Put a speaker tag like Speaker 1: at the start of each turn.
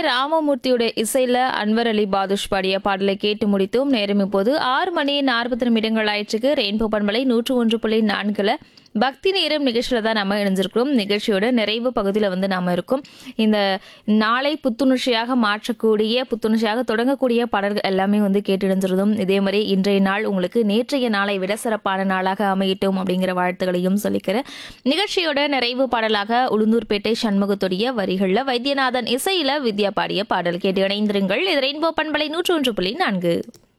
Speaker 1: ராமமூர்த்தியோட இசையில அன்வர் அலி பாதுஷ் பாடிய பாடலை கேட்டு முடித்தோம் நேரம் இப்போது ஆறு மணி நாற்பத்தி நிமிடங்கள் ஆயிடுச்சுக்கு ரெயின்போ பண்பலை நூற்று ஒன்று புள்ளி நான்குல பக்தி நேரம் நிகழ்ச்சியில தான் நம்ம இணைஞ்சிருக்கிறோம் நிகழ்ச்சியோட நிறைவு பகுதியில் வந்து நாம இருக்கோம் இந்த நாளை புத்துணர்ச்சியாக மாற்றக்கூடிய புத்துணர்ச்சியாக தொடங்கக்கூடிய பாடல்கள் எல்லாமே வந்து கேட்டு இணைஞ்சிருந்தோம் இதே மாதிரி இன்றைய நாள் உங்களுக்கு நேற்றைய நாளை விட சிறப்பான நாளாக அமையட்டும் அப்படிங்கிற வாழ்த்துக்களையும் சொல்லிக்கிறேன் நிகழ்ச்சியோட நிறைவு பாடலாக உளுந்தூர்பேட்டை சண்முகத்துடைய வரிகளில் வைத்தியநாதன் இசையில வித்யா பாடிய பாடல் கேட்டு இணைந்திருங்கள் இது ரெயின்போ பண்பலை நூற்று ஒன்று புள்ளி நான்கு